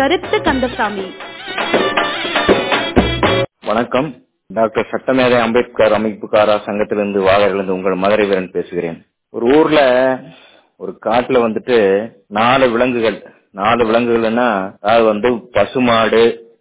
கருத்து கந்தசாமி வணக்கம் டாக்டர் சட்டமேதை அம்பேத்கர் அமைப்புக்காரா சங்கத்திலிருந்து வாகரிலிருந்து உங்கள் மதுரை வீரன் பேசுகிறேன் ஒரு ஊர்ல ஒரு காட்டுல வந்துட்டு நாலு விலங்குகள் நாலு விலங்குகள்னா அது வந்து பசுமாடு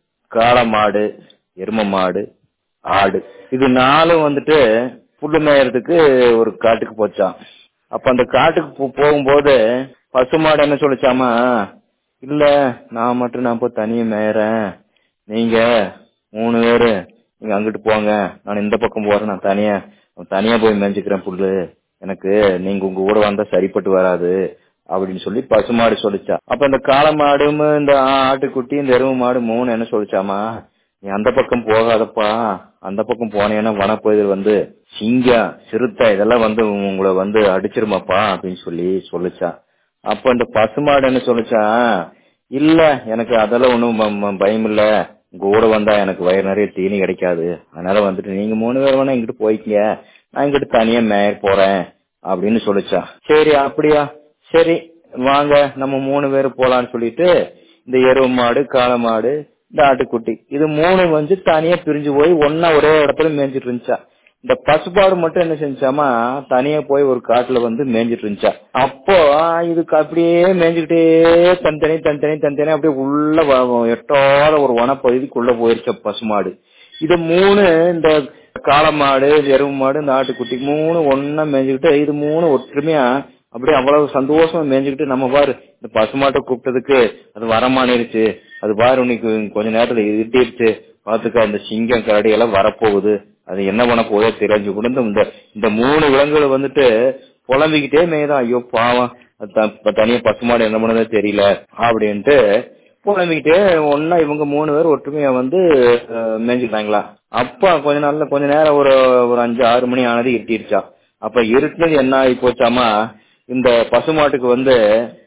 காளமாடு எரும மாடு ஆடு இது நாலும் வந்துட்டு புல்லு மேயறதுக்கு ஒரு காட்டுக்கு போச்சான் அப்ப அந்த காட்டுக்கு போ- போகும்போது பசுமாடு என்ன சொல்லிச்சாமா இல்ல நான் மட்டும் நான் போய் தனியா மேயறேன் நீங்க மூணு பேரு நீங்க அங்கிட்டு போங்க நான் இந்த பக்கம் போறேன் நான் தனியா தனியா போய் மேய்ஞ்சுக்கிறேன் புல்லு எனக்கு நீங்க உங்க கூட வந்தா சரிப்பட்டு வராது அப்படின்னு சொல்லி பசுமாடு சொல்லிச்சா அப்ப இந்த காளமாடும் இந்த ஆட்டுக்குட்டி இந்த எருவு மாடு மூணு என்ன சொல்லிச்சாமா நீ அந்த பக்கம் போகாதப்பா அந்த பக்கம் போனேன்னா வனப்பகுதியில் வந்து சிங்கம் சிறுத்தை இதெல்லாம் வந்து உங்களை வந்து அடிச்சிருமாப்பா அப்படின்னு சொல்லி சொல்லிச்சா அப்ப இந்த பசுமாடு என்ன சொல்லுச்சா இல்ல எனக்கு அதெல்லாம் ஒண்ணும் பயம் இல்ல உங்க கூட வந்தா எனக்கு வயிறு நிறைய தீனி கிடைக்காது அதனால வந்துட்டு நீங்க மூணு பேர் வேணா இங்கிட்டு போய்க்கங்க நான் இங்கிட்டு தனியா மேய போறேன் அப்படின்னு சொல்லுச்சா சரி அப்படியா சரி வாங்க நம்ம மூணு பேர் போலான்னு சொல்லிட்டு இந்த எருவு மாடு காளை மாடு இந்த ஆட்டுக்குட்டி இது மூணு வந்து தனியா பிரிஞ்சு போய் ஒன்னா ஒரே இடத்துல மேய்ஞ்சிட்டு இருந்துச்சா இந்த பசுபாடு மட்டும் என்ன செஞ்சாமா தனியா போய் ஒரு காட்டுல வந்து மேய்ஞ்சிட்டு இருந்துச்சா அப்போ இதுக்கு அப்படியே மேய்ஞ்சுக்கிட்டே தனித்தனி தனித்தனி தனித்தனி அப்படியே உள்ள வ- எட்டாத ஒரு வனப்பகுதிக்குள்ள போயிருச்ச பசுமாடு இது மூணு இந்த காளமாடு எருவு மாடு இந்த ஆட்டுக்குட்டி மூணு ஒன்னா மேய்ஞ்சுக்கிட்டு இது மூணு ஒற்றுமையா அப்படியே அவ்வளவு சந்தோஷமா மேய்ஞ்சுக்கிட்டு நம்ம பாரு இந்த பசுமாட்டை கூப்பிட்டதுக்கு அது வரமானிருச்சு அது பாரு உனக்கு கொஞ்ச நேரத்துல இருட்டிருச்சு பாத்துக்க அந்த சிங்கம் கரடி எல்லாம் வரப்போகுது அது என்ன பண்ண போதோ தெரிஞ்சு கூட இந்த- இந்த இந்த மூணு விலங்குகள் வந்துட்டு புலம்பிக்கிட்டே மேய்தான் ஐயோ பாவம் அது த- தனியா பசுமாடு என்ன பண்ணதோ தெரியல அப்படின்ட்டு புலம்பிக்கிட்டே ஒன்னா இவங்க மூணு பேர் ஒற்றுமையா வந்து அஹ், மேய்ஞ்சுக்கிட்டாங்களா அப்ப கொஞ்ச நாள்ல கொஞ்ச நேரம் ஒரு ஒரு அஞ்சு ஆறு மணி ஆனது இருட்டிருச்சா அப்ப இருட்டுனது என்ன ஆகி போச்சாமா இந்த பசுமாட்டுக்கு வந்து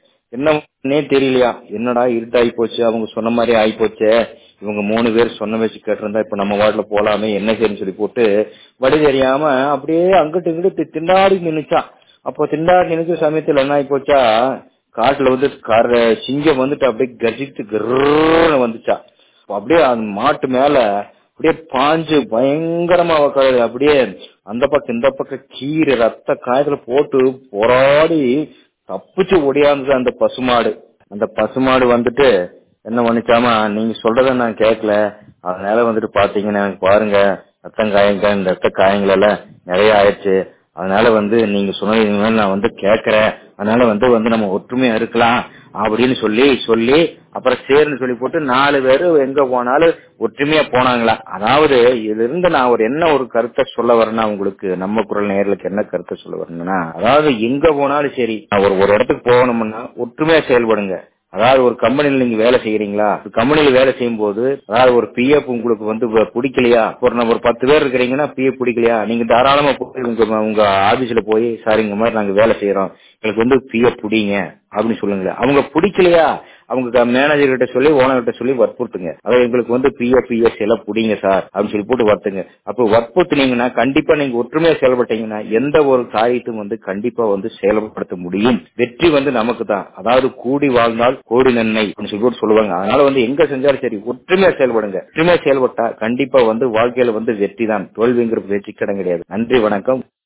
என்னன்னே தெரியலையா என்னடா இருட்டாகி போச்சு அவங்க சொன்ன மாதிரி ஆகி போச்சே இவங்க மூணு பேர் சொன்ன வச்சு கேட்டிருந்தா இப்ப நம்ம வார்டுல போலாமே என்ன செய்யணும் சொல்லி போட்டு வழி தெரியாம அப்படியே அங்கிட்டு இங்கிட்டு தி- திண்டாடி நின்னுச்சான் அப்போ திண்டாடி நினைச்ச சமயத்துல என்ன ஆகி போச்சா காட்டுல வந்து கர சிங்கம் வந்துட்டு அப்படியே கர்ஜித்து கர்ன்னு வந்துச்சா அப்ப அப்படியே அந்த மாட்டு மேல அப்படியே பாஞ்சு பயங்கரமா உக்காது அப்படியே அந்த பக்கம் இந்த பக்கம் கீரை ரத்த காயத்துல போட்டு போராடி தப்பிச்சு ஒடியாந்தது அந்த பசுமாடு அந்த பசுமாடு வந்துட்டு என்ன பண்ணிச்சாமா நீங்க சொல்றத நான் கேட்கல அதனால வந்துட்டு பாத்தீங்கன்னா எனக்கு பாருங்க ரத்தம் காயங்க இந்த ரத்த காயங்கள் எல்லாம் நிறைய ஆயிடுச்சு அதனால வந்து நீங்க சொன்னது இனிமேல் நான் வந்து கேட்கறேன் அதனால வந்து வந்து நம்ம ஒற்றுமையா இருக்கலாம் அப்படின்னு சொல்லி சொல்லி அப்புறம் சேர்ந்து சொல்லி போட்டு நாலு பேரு எங்க போனாலும் ஒற்றுமையா போனாங்களா அதாவது இதுல இருந்து நான் ஒரு என்ன ஒரு கருத்தை சொல்ல வரேன்னா உங்களுக்கு நம்ம குரல் நேர்களுக்கு என்ன கருத்தை சொல்ல வரேன்னா அதாவது எங்க போனாலும் சரி நான் ஒரு ஒரு இடத்துக்கு போகணும்னா ஒற்றுமையா செயல்படுங்க அதாவது ஒரு கம்பெனில நீங்க வேலை செய்யறீங்களா ஒரு கம்பெனில வேலை செய்யும் போது அதாவது ஒரு பிஎஃப் உங்களுக்கு வந்து வ- பிடிக்கலையா ஒரு நம்ம ஒரு பத்து பேர் இருக்கிறீங்கன்னா பிஎஃப் பிடிக்கலையா நீங்க தாராளமா போய் உங்க உங்க ஆபீஸ்ல போய் சார் இந்த மாதிரி நாங்க வேலை செய்யறோம் எங்களுக்கு வந்து பிஎஃப் பிடிங்க அப்படின்னு சொல்லுங்க அவங்க பிடிக்கலையா அவங்க மேனேஜர் கிட்ட சொல்லி ஓனர் கிட்ட சொல்லி வற்புறுத்துங்க அதாவது எங்களுக்கு வந்து பிஎஃப் பிஎஸ் எல்லாம் பிடிங்க சார் அப்படின்னு சொல்லி போட்டு வர்த்துங்க அப்போ வற்புறுத்துனீங்கன்னா கண்டிப்பா நீங்க ஒற்றுமையா செயல்பட்டீங்கன்னா எந்த ஒரு காரியத்தையும் வந்து கண்டிப்பா வந்து செயல்படுத்த முடியும் வெற்றி வந்து நமக்கு தான் அதாவது கூடி வாழ்ந்தால் கோடி நன்மை அப்படின்னு சொல்லி போட்டு சொல்லுவாங்க அதனால வந்து எங்க செஞ்சாலும் சரி ஒற்றுமையா செயல்படுங்க ஒற்றுமையா செயல்பட்டா கண்டிப்பா வந்து வாழ்க்கையில வந்து வெற்றி தான் தோல்விங்கிற பேச்சு கிடையாது நன்றி வணக்கம்